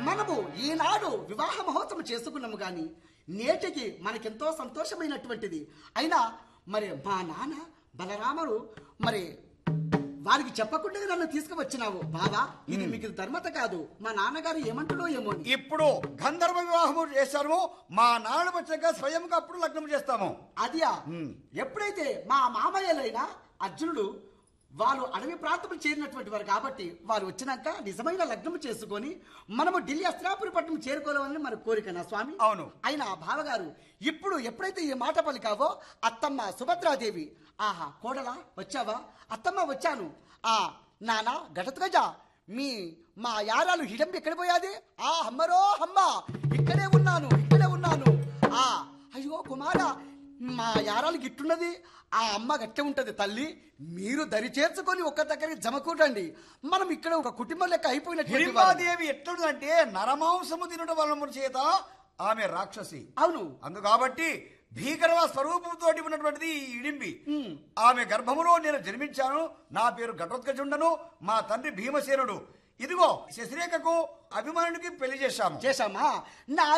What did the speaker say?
మనము ఈనాడు వివాహ మహోత్సవం చేసుకున్నాము గాని నేటికి మనకెంతో సంతోషమైనటువంటిది అయినా మరి మా నాన్న బలరాముడు మరి వారికి చెప్పకుండా నన్ను తీసుకువచ్చినావు బావా ఇది మీకు ధర్మత కాదు మా నాన్నగారు ఏమంటాడో ఏమో అని. ఇప్పుడు గంధర్వ వివాహము చేశాము మా నాన్న వచ్చాక స్వయంగా అప్పుడు లగ్నం చేస్తాము అదియా ఎప్పుడైతే మా మామయ్యలైన అర్జునుడు వారు అడవి ప్రాంతం చేరినటువంటి వారు కాబట్టి వారు వచ్చినాక నిజమైన లగ్నం చేసుకొని మనము ఢిల్లీ అస్త్రాపురి పట్టణం చేరుకోవాలని మన కోరిక నా స్వామి అవును. అయినా బావగారు ఇప్పుడు ఎప్పుడైతే ఈ మాట పలికావో అత్తమ్మ సుభద్రాదేవి ఆహా కోడలా వచ్చావా అత్తమ్మ వచ్చాను ఆ నానా గజ మీ మా యారాలు హిడంబి ఎక్కడ పోయాది ఆ హమ్మరో హమ్మ ఇక్కడే ఉన్నాను ఇక్కడే ఉన్నాను ఆ అయ్యో కుమార మా యారాలు గిట్టున్నది ఆ అమ్మ గట్టె ఉంటది తల్లి మీరు దరి చేర్చుకొని ఒక్క దగ్గరికి జమకూడండి మనం ఇక్కడ ఒక కుటుంబం లెక్క అయిపోయినటువంటి వారం. హిడింబాదేవి ఎట్లుందంటే నరమాంసము తినడం వల్ల చేత ఆమె రాక్షసి అవును అందు కాబట్టి భీకరవ స్వరూపంతో ఉన్నటువంటిది ఈ ఇడింబి ఆమె గర్భములో నేను జన్మించాను నా పేరు ఘటోత్కచుండను మా తండ్రి భీమసేనుడు ఇదిగో శశిరేఖకు అభిమానుడికి పెళ్లి చేశాము చేశామా నా